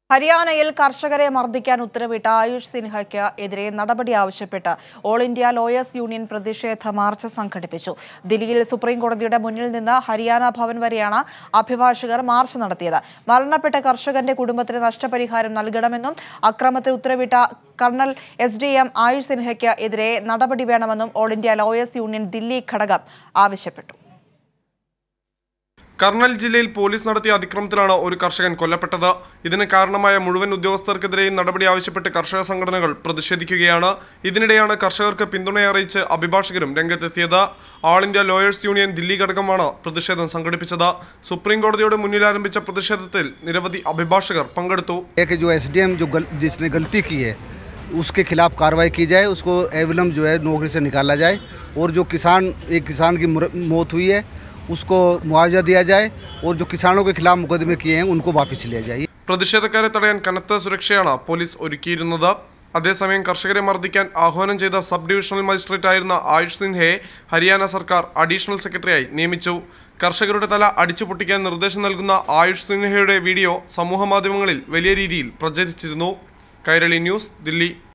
ഹരിയാനയിൽ കർഷകരെ മർദ്ദിക്കാൻ ഉത്തരവിട്ട ആയുഷ് സിൻഹയ്ക്ക് എതിരെ നടപടി ആവശ്യപ്പെട്ട് ഓൾ ഇന്ത്യ ലോയേഴ്സ് യൂണിയൻ പ്രതിഷേധ മാർച്ച് സംഘടിപ്പിച്ചു ദില്ലിയിൽ സുപ്രീം കോടതിയുടെ മുന്നിൽ നിന്ന് ഹരിയാന ഭവൻ വരെയാണ് അഭിഭാഷകർ മാർച്ച് നടത്തിയത് മരണപ്പെട്ട കർഷകന്റെ കുടുംബത്തിന് നഷ്ടപരിഹാരം നൽകണമെന്നും അക്രമത്തിൽ ഉത്തരവിട്ട Karnal S D M Ayush സിൻഹയ്ക്ക് എതിരെ നടപടി വേണമെന്നും all India lawyers union Delhi ഘടകം ആവശ്യപ്പെട്ടു കർണൽ ജില്ലയിൽ പോലീസ് നടത്തിയ അതിക്രമത്തിലാണ് ഒരു കർഷകൻ കൊല്ലപ്പെട്ടത് ഇതിന് കാരണമായ മുഴുവൻ ഉദ്യോഗസ്ഥർക്കെതിരെയും നടപടി ആവശ്യപ്പെട്ട് കർഷക സംഘടനകൾ പ്രതിഷേധിക്കുകയാണ് ഇതിനിടെയാണ് കർഷകർക്ക് പിന്തുണയറിയിച്ച് അഭിഭാഷകരും രംഗത്തെത്തിയത് all India lawyers union Delhi ഘടകമാണ് പ്രതിഷേധം സംഘടിപ്പിച്ചത് സുപ്രീം കോടതിയുടെ മുന്നിൽ ആരംഭിച്ച പ്രതിഷേധത്തിൽ നിരവധി അഭിഭാഷകർ പങ്കെടുത്തു है कि जो एसडीएम जो गल, जिसने गलती की है उसके खिलाफ कार्रवाई की जाए उसको एवलम जो है नौकरी से निकाला जाए और जो किसान एक किसान की मुर- मौत हुई है उसको मुआवजा दिया जाए और जो किसानों के खिलाफ मुकदमे किए हैं उनको वापस लिया जाए പ്രതിഷേധക്കാരെ തടയാൻ കനത്ത സുരക്ഷയാണ് പോലീസ് ഒരുക്കിയിരുന്നത് അതേസമയം കർഷകരെ മർദ്ദിക്കാൻ ആഹ്വാനം ചെയ്ത സബ് ഡിവിഷണൽ മജിസ്ട്രേറ്റ് ആയിരുന്ന ആയുഷ് സിൻഹയെ ഹരിയാന സർക്കാർ അഡീഷണൽ സെക്രട്ടറിയായി നിയമിച്ചു കർഷകരുടെ തല അടിച്ചു പൊട്ടിക്കാൻ നിർദ്ദേശം നൽകുന്ന ആയുഷ് സിൻഹയുടെ വീഡിയോ സമൂഹമാധ്യമങ്ങളിൽ വലിയ രീതിയിൽ പ്രചരിച്ചിരുന്നു കൈരളി ന്യൂസ് ദില്ലി